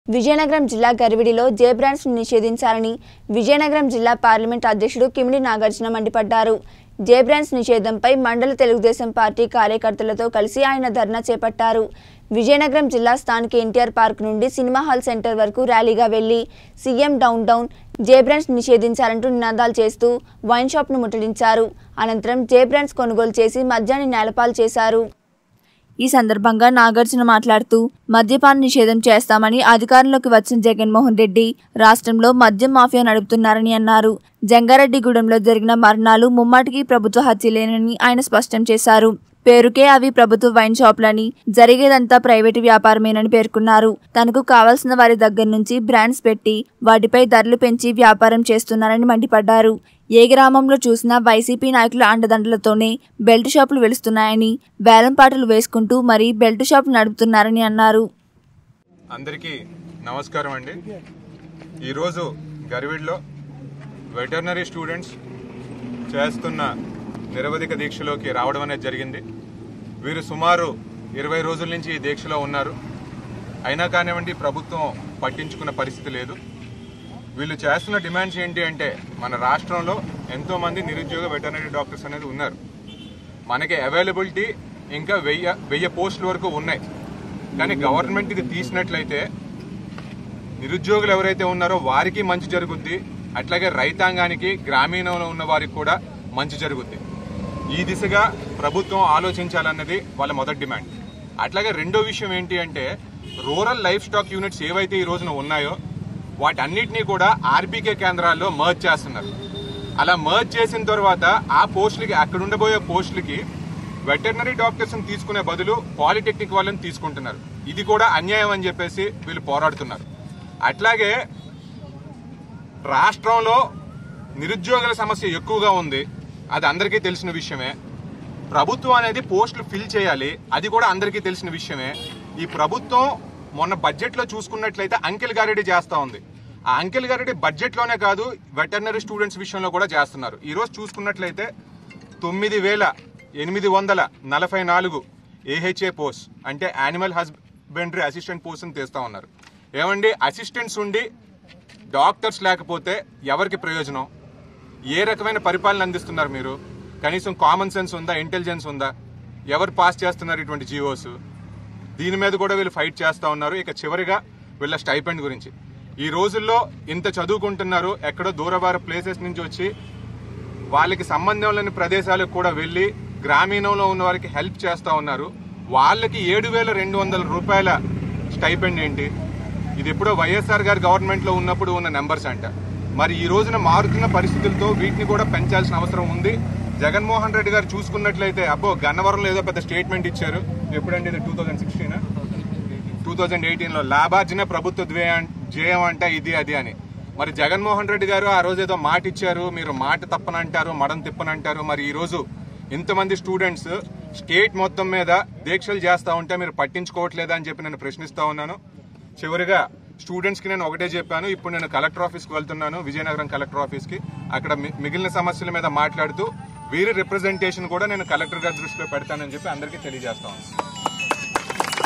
విజయనగరం జిల్లా గరివిడిలో జే బ్రాండ్స్ నిషేధించాలని విజయనగరం జిల్లా పార్లమెంట్ అధ్యక్షుడు కిమిడి నాగార్జున మండిపడ్డారు జే బ్రాండ్స్ నిషేధంపై మండల తెలుగుదేశం పార్టీ కార్యకర్తలతో కలిసి ఆయన ధర్నా చేపట్టారు విజయనగరం జిల్లా స్థానిక ఎన్టీఆర్ పార్క్ నుండి సినిమా హాల్ సెంటర్ వరకు ర్యాలీగా వెళ్లి CM down down J brands నిషేధించాలంటూ నినాదాలు చేస్తూ వైన్ షాప్ను ముట్టడించారు అనంతరం జే బ్రాండ్స్ కొనుగోలు చేసి మద్యాన్ని నేలపాలు చేశారు ఈ సందర్భంగా నాగార్జున మాట్లాడుతూ మద్యపాన నిషేధం చేస్తామని అధికారంలోకి వచ్చిన జగన్మోహన్ రెడ్డి రాష్ట్రంలో మద్యం మాఫియా నడుపుతున్నారని అన్నారు జంగారెడ్డిగూడెంలో జరిగిన మరణాలు ముమ్మాటికి ప్రభుత్వ హత్యలేనని ఆయన స్పష్టం చేశారు పేరుకే అవి ప్రభుత్వ వైన్ షాపులని జరిగేదంతా ప్రైవేటు వ్యాపారమేనని పేర్కొన్నారు తనకు కావాల్సిన వారి దగ్గర నుంచి బ్రాండ్స్ పెట్టి వాటిపై ధరలు పెంచి వ్యాపారం చేస్తున్నారని మండిపడ్డారు ఏ గ్రామంలో చూసినా వైసీపీ నాయకుల అండదండలతోనే బెల్ట్ షాపులు వెలుస్తున్నాయని వేలం పాటలు వేసుకుంటూ మరీ బెల్ట్ షాపులు నడుపుతున్నారని అన్నారు అందరికీ నమస్కారం అండి ఈరోజు గరివిడ్లో వెటర్నరీ స్టూడెంట్స్ చేస్తున్న నిరవధిక దీక్షలోకి రావడం అనేది జరిగింది వీరు సుమారు ఇరవై రోజుల నుంచి ఈ దీక్షలో ఉన్నారు అయినా కానివ్వండి ప్రభుత్వం పట్టించుకున్న పరిస్థితి లేదు వీళ్ళు చేస్తున్న డిమాండ్స్ ఏంటి అంటే మన రాష్ట్రంలో ఎంతో మంది నిరుద్యోగ వెటర్నరీ డాక్టర్స్ అనేది ఉన్నారు మనకి అవైలబిలిటీ ఇంకా వెయ్యి వెయ్యి పోస్టుల వరకు ఉన్నాయి కానీ గవర్నమెంట్ ఇది తీసినట్లయితే నిరుద్యోగులు ఎవరైతే ఉన్నారో వారికి మంచి జరుగుద్ది అట్లాగే రైతాంగానికి గ్రామీణంలో ఉన్న వారికి కూడా మంచి జరుగుద్ది ఈ దిశగా ప్రభుత్వం ఆలోచించాలన్నది వాళ్ళ మొదటి డిమాండ్ అట్లాగే రెండో విషయం ఏంటి అంటే రూరల్ లైఫ్ స్టాక్ యూనిట్స్ ఏవైతే ఈ రోజున ఉన్నాయో వాటన్నిటినీ కూడా ఆర్బీకే కేంద్రాల్లో మర్జ్ చేస్తున్నారు అలా మర్జ్ చేసిన తర్వాత ఆ పోస్టులకి అక్కడ ఉండబోయే పోస్టులకి వెటర్నరీ డాక్టర్స్ తీసుకునే బదులు పాలిటెక్నిక్ వాళ్ళని తీసుకుంటున్నారు ఇది కూడా అన్యాయం అని చెప్పేసి వీళ్ళు పోరాడుతున్నారు అట్లాగే రాష్ట్రంలో నిరుద్యోగుల సమస్య ఎక్కువగా ఉంది అది అందరికీ తెలిసిన విషయమే ప్రభుత్వం అనేది పోస్టులు ఫిల్ చేయాలి అది కూడా అందరికీ తెలిసిన విషయమే ఈ ప్రభుత్వం మొన్న బడ్జెట్ లో చూసుకున్నట్లయితే అంకెల్ గారెడ్డి చేస్తా ఉంది ఆ అంకెల్ గారెడ్డి బడ్జెట్ లోనే కాదు వెటర్నరీ స్టూడెంట్స్ విషయంలో కూడా చేస్తున్నారు ఈ రోజు చూసుకున్నట్లయితే తొమ్మిది వేల ఎనిమిది వందల నలభై నాలుగు ఏహెచ్ఏ పోస్ట్ అంటే యానిమల్ హస్బెండరీ అసిస్టెంట్ పోస్ట్ తీస్తా ఉన్నారు ఏమండి అసిస్టెంట్స్ ఉండి డాక్టర్స్ లేకపోతే ఎవరికి ప్రయోజనం ఏ రకమైన పరిపాలన అందిస్తున్నారు మీరు కనీసం కామన్ సెన్స్ ఉందా ఇంటెలిజెన్స్ ఉందా ఎవరు పాస్ చేస్తున్నారు ఇటువంటి జీవోస్ దీని మీద కూడా వీళ్ళు ఫైట్ చేస్తా ఉన్నారు ఇక చివరిగా వీళ్ళ స్టైపెండ్ గురించి ఈ రోజుల్లో ఇంత చదువుకుంటున్నారు ఎక్కడో దూరవార ప్లేసెస్ నుంచి వచ్చి వాళ్ళకి సంబంధం లేని ప్రదేశాలకు కూడా వెళ్ళి గ్రామీణంలో ఉన్న వారికి హెల్ప్ చేస్తా ఉన్నారు వాళ్ళకి ఏడు వేల రెండు వందల రూపాయల స్టైపెండ్ ఏంటి ఇది ఎప్పుడో వైఎస్ఆర్ గారి గవర్నమెంట్ లో ఉన్నప్పుడు ఉన్న నెంబర్స్ అంట మరి ఈ రోజున మారుతున్న పరిస్థితులతో వీటిని కూడా పెంచాల్సిన అవసరం ఉంది జగన్మోహన్ రెడ్డి గారు చూసుకున్నట్లయితే అబ్బో గన్నవరంలో ఏదో పెద్ద స్టేట్మెంట్ ఇచ్చారు ఎప్పుడండి ఇది two thousand sixteen two thousand eighteen లో లాభార్జన ప్రభుత్వ ద్వేయం జయం అంటే ఇది అది అని మరి జగన్మోహన్ రెడ్డి గారు ఆ రోజు ఏదో మాట ఇచ్చారు మీరు మాట తప్పనంటారు మడం తిప్పనంటారు మరి ఈ రోజు ఇంతమంది స్టూడెంట్స్ స్టేట్ మొత్తం మీద దీక్షలు చేస్తా ఉంటే మీరు పట్టించుకోవట్లేదా అని చెప్పి నేను ప్రశ్నిస్తా ఉన్నాను చివరిగా స్టూడెంట్స్ కి నేను ఒకటే చెప్పాను ఇప్పుడు నేను కలెక్టర్ ఆఫీస్ కి వెళ్తున్నాను విజయనగరం కలెక్టర్ ఆఫీస్ కి అక్కడ మి- మిగిలిన సమస్యల మీద మాట్లాడుతూ వీరి రిప్రజెంటేషన్ కూడా నేను కలెక్టర్ గారి దృష్టిలో పెడతానని చెప్పి అందరికీ తెలియజేస్తా ఉన్నాను